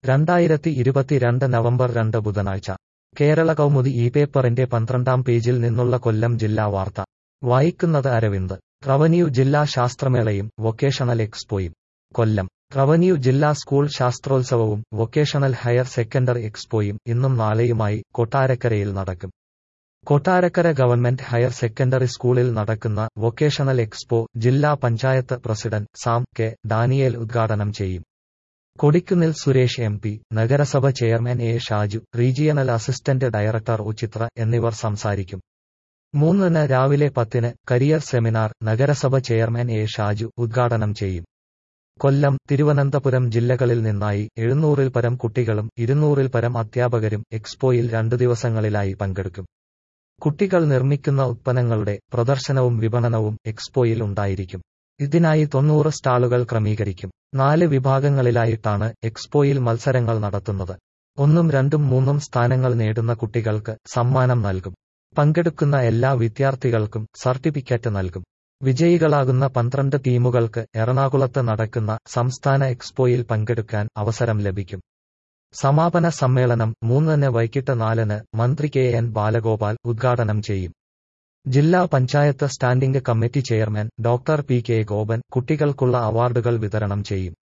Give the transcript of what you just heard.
രണ്ടായിരത്തി ഇരുപത്തിരണ്ട് നവംബർ രണ്ട് ബുധനാഴ്ച കേരള കൗമുദി ഈ പേപ്പറിന്റെ പന്ത്രണ്ടാം പേജിൽ നിന്നുള്ള കൊല്ലം ജില്ലാ വാർത്ത വായിക്കുന്നത് അരവിന്ദ് റവന്യൂ ജില്ലാ ശാസ്ത്രമേളയും വൊക്കേഷണൽ എക്സ്പോയും കൊല്ലം റവന്യൂ ജില്ലാ സ്കൂൾ ശാസ്ത്രോത്സവവും വൊക്കേഷണൽ ഹയർ സെക്കൻഡറി എക്സ്പോയും ഇന്നും നാളെയുമായി കൊട്ടാരക്കരയിൽ നടക്കും കൊട്ടാരക്കര ഗവൺമെന്റ് ഹയർ സെക്കൻഡറി സ്കൂളിൽ നടക്കുന്ന വൊക്കേഷണൽ എക്സ്പോ ജില്ലാ panchayat president Sam K Daniel ഉദ്ഘാടനം ചെയ്യും കൊടിക്കുന്നിൽ സുരേഷ് എം പി നഗരസഭ chairman A Shaju regional assistant director Uchithra എന്നിവർ സംസാരിക്കും മൂന്നിന് രാവിലെ പത്തിന് കരിയർ സെമിനാർ നഗരസഭ ചെയർമാൻ എ ഷാജു ഉദ്ഘാടനം ചെയ്യും കൊല്ലം തിരുവനന്തപുരം ജില്ലകളിൽ നിന്നായി എഴുന്നൂറിൽ പരം കുട്ടികളും ഇരുന്നൂറിൽ പരം അധ്യാപകരും എക്സ്പോയിൽ രണ്ടു ദിവസങ്ങളിലായി പങ്കെടുക്കും കുട്ടികൾ നിർമ്മിക്കുന്ന ഉത്പന്നങ്ങളുടെ പ്രദർശനവും വിപണനവും എക്സ്പോയിൽ ഉണ്ടായിരിക്കും ഇതിനായി തൊണ്ണൂറ് സ്റ്റാളുകൾ ക്രമീകരിക്കും നാല് വിഭാഗങ്ങളിലായിട്ടാണ് എക്സ്പോയിൽ മത്സരങ്ങൾ നടത്തുന്നത് ഒന്നും രണ്ടും മൂന്നും സ്ഥാനങ്ങൾ നേടുന്ന കുട്ടികൾക്ക് സമ്മാനം നൽകും പങ്കെടുക്കുന്ന എല്ലാ വിദ്യാർത്ഥികൾക്കും സർട്ടിഫിക്കറ്റ് നൽകും വിജയികളാകുന്ന പന്ത്രണ്ട് ടീമുകൾക്ക് എറണാകുളത്ത് നടക്കുന്ന സംസ്ഥാന എക്സ്പോയിൽ പങ്കെടുക്കാൻ അവസരം ലഭിക്കും സമാപന സമ്മേളനം മൂന്നിന് വൈകിട്ട് നാലിന് മന്ത്രി കെ എൻ ബാലഗോപാൽ ഉദ്ഘാടനം ചെയ്യും ജില്ലാ panchayat standing committee chairman doctor P K Gopan കുട്ടികൾക്കുള്ള അവാർഡുകൾ വിതരണം ചെയ്യും